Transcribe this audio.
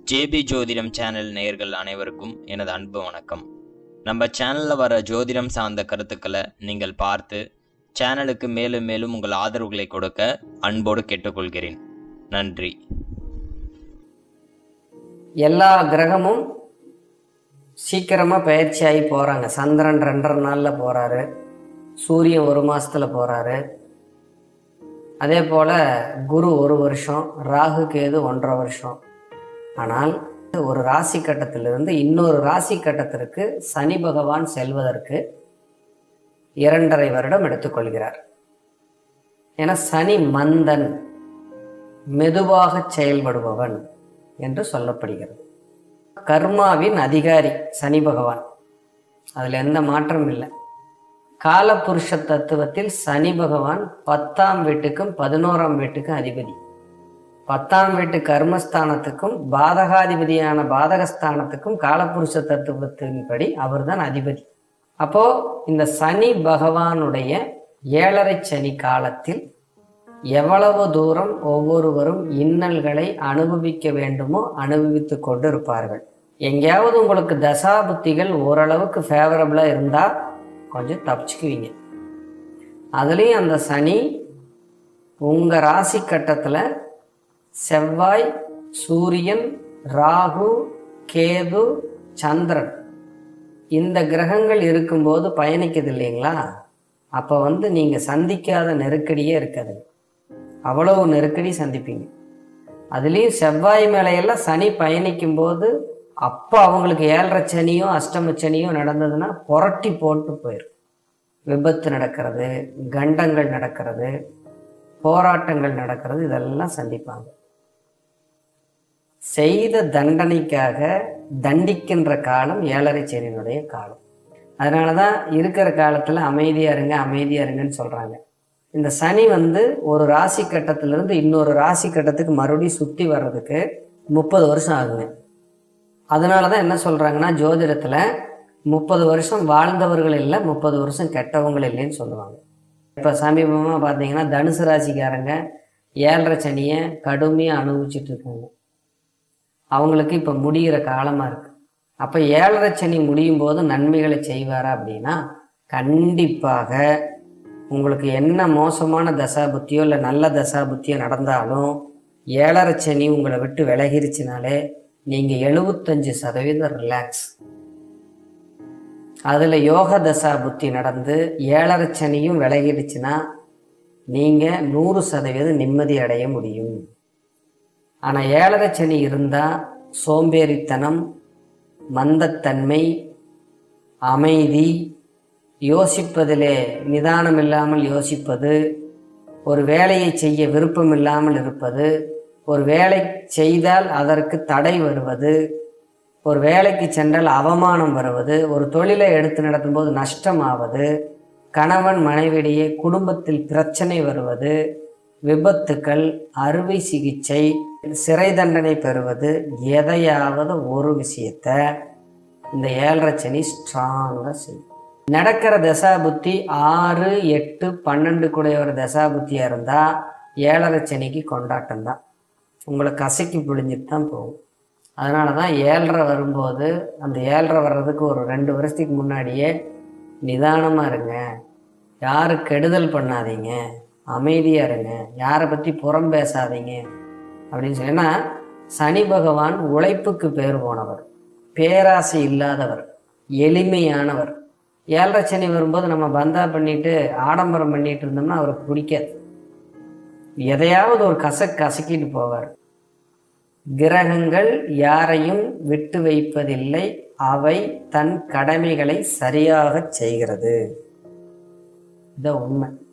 JP ஜோதிடம் channel நேயர்கள் அனைவருக்கும் எனது அன்பு வணக்கம் நம்ம சேனலில் வர ஜோதிடம் சார்ந்த கருத்துக்களை நீங்கள் பார்த்து சேனலுக்கு மேலும் மேலும் உங்கள் ஆதரவுகளை கொடுக்க அன்போடு கேட்டுக்கொள்கிறேன் நன்றி எல்லா கிரகமும் சீக்கிரமாக பயிற்சியாகி போகிறாங்க சந்திரன் ரெண்டரை நாளில் போகிறாரு சூரியன் ஒரு மாதத்தில் போகிறாரு அதே போல் குரு ஒரு வருஷம் ராகு கேது ஒன்றரை வருஷம் ஆனால் ஒரு ராசி கட்டத்திலிருந்து இன்னொரு ராசி கட்டத்திற்கு சனி பகவான் செல்வதற்கு இரண்டரை வருடம் எடுத்துக்கொள்கிறார் ஏன்னா சனி மந்தன் மெதுவாக செயல்படுபவன் என்று சொல்லப்படுகிறது கர்மாவின் அதிகாரி சனி பகவான் அதில் எந்த மாற்றம் இல்லை காலபுருஷ தத்துவத்தில் சனி பகவான் பத்தாம் வீட்டுக்கும் பதினோராம் வீட்டுக்கும் அதிபதி பத்தாம் வீட்டு கர்மஸ்தானத்துக்கும் பாதகாதிபதியான பாதகஸ்தானத்துக்கும் காலபுருஷ தத்துவத்தின்படி அவர்தான் அதிபதி அப்போ இந்த சனி பகவானுடைய ஏழரை சனி காலத்தில் எவ்வளவு தூரம் ஒவ்வொருவரும் இன்னல்களை அனுபவிக்க வேண்டுமோ அனுபவித்து கொண்டு இருப்பார்கள் எங்கேயாவது உங்களுக்கு தசாபுத்திகள் ஓரளவுக்கு ஃபேவரபிளாக இருந்தால் கொஞ்சம் தப்பிச்சுக்குவீங்க அதுலேயும் அந்த சனி உங்கள் ராசி கட்டத்தில் செவ்வாய் சூரியன் ராகு கேது சந்திரன் இந்த கிரகங்கள் இருக்கும்போது பயணிக்குது இல்லைங்களா அப்போ வந்து நீங்கள் சந்திக்காத நெருக்கடியே இருக்காது அவ்வளவு நெருக்கடி சந்திப்பீங்க அதுலேயும் செவ்வாய் மேலையெல்லாம் சனி பயணிக்கும் போது அப்போ அவங்களுக்கு ஏழரை சனியோ அஷ்டம சனியோ நடந்ததுன்னா புரட்டி போட்டு போயிடும் விபத்து நடக்கிறது கண்டங்கள் நடக்கிறது போராட்டங்கள் நடக்கிறது இதெல்லாம் சந்திப்பாங்க செய்த தண்டனைக்காக தண்டிக்கின்ற காலம் ஏழரை சனியினுடைய காலம் அதனால தான் இருக்கிற காலத்தில் அமைதியாக இருங்க அமைதியாக இருங்கன்னு சொல்கிறாங்க இந்த சனி வந்து ஒரு ராசி கட்டத்திலிருந்து இன்னொரு ராசி கட்டத்துக்கு மறுபடியும் சுற்றி வர்றதுக்கு முப்பது வருஷம் ஆகுங்க அதனால தான் என்ன சொல்கிறாங்கன்னா ஜோதிடத்தில் முப்பது வருஷம் வாழ்ந்தவர்கள் இல்லை முப்பது வருஷம் கெட்டவங்கள் இல்லைன்னு சொல்லுவாங்க இப்போ சமீபமாக பார்த்தீங்கன்னா தனுசு ராசிக்காரங்க ஏழரை சனியை கடுமையாக அனுபவிச்சுட்டு இருக்காங்க அவங்களுக்கு இப்போ முடிகிற காலமாக இருக்குது அப்போ ஏழரை சனி முடியும் போது நன்மைகளை செய்வாரா அப்படின்னா கண்டிப்பாக உங்களுக்கு என்ன மோசமான தசாபுத்தியோ இல்லை நல்ல தசாபுத்தியோ நடந்தாலும் ஏழரை சனி உங்களை விட்டு விலகிருச்சுனாலே நீங்கள் எழுபத்தஞ்சு சதவீதம் ரிலாக்ஸ் அதில் யோக தசா புத்தி நடந்து ஏழரை சனியும் விலகிடுச்சுன்னா நீங்கள் நூறு சதவீதம் நிம்மதி அடைய முடியும் ஆனால் ஏழரை சனி இருந்தால் சோம்பேறித்தனம் மந்தத்தன்மை அமைதி யோசிப்பதிலே நிதானம் இல்லாமல் யோசிப்பது ஒரு வேலையை செய்ய விருப்பம் இல்லாமல் இருப்பது ஒரு வேலை செய்தால் அதற்கு தடை வருவது ஒரு வேலைக்கு சென்றால் அவமானம் வருவது ஒரு தொழிலை எடுத்து நடத்தும்போது நஷ்டம் ஆவது கணவன் மனைவிடையே குடும்பத்தில் பிரச்சனை வருவது விபத்துக்கள் அறுவை சிகிச்சை சிறை தண்டனை பெறுவது எதையாவது ஒரு விஷயத்த இந்த ஏழரை சனி ஸ்ட்ராங்காக செய்யும் நடக்கிற தசாபுத்தி ஆறு எட்டு பன்னெண்டு கூடிய ஒரு தசாபுத்தியாக இருந்தால் ஏழரை சனிக்கு கொண்டாட்டம் தான் உங்களை கசக்கி பிழிஞ்சிட்டு தான் போகும் அதனால தான் ஏழரை வரும்போது அந்த ஏழரை வர்றதுக்கு ஒரு ரெண்டு வருஷத்துக்கு முன்னாடியே நிதானமாக இருங்க யாரு கெடுதல் பண்ணாதீங்க அமைதியாக இருங்க யாரை பற்றி புறம் பேசாதீங்க அப்படின்னு சொல்லி ஏன்னா சனி பகவான் உழைப்புக்கு பேர் போனவர் பேராசை இல்லாதவர் எளிமையானவர் ஏழரை சனி வரும்போது நம்ம பந்தா பண்ணிட்டு ஆடம்பரம் பண்ணிட்டு இருந்தோம்னா அவருக்கு பிடிக்காது எதையாவது ஒரு கசக் கசக்கிட்டு போவார் கிரகங்கள் யாரையும் விட்டு வைப்பதில்லை அவை தன் கடமைகளை சரியாக செய்கிறது இதான் உண்மை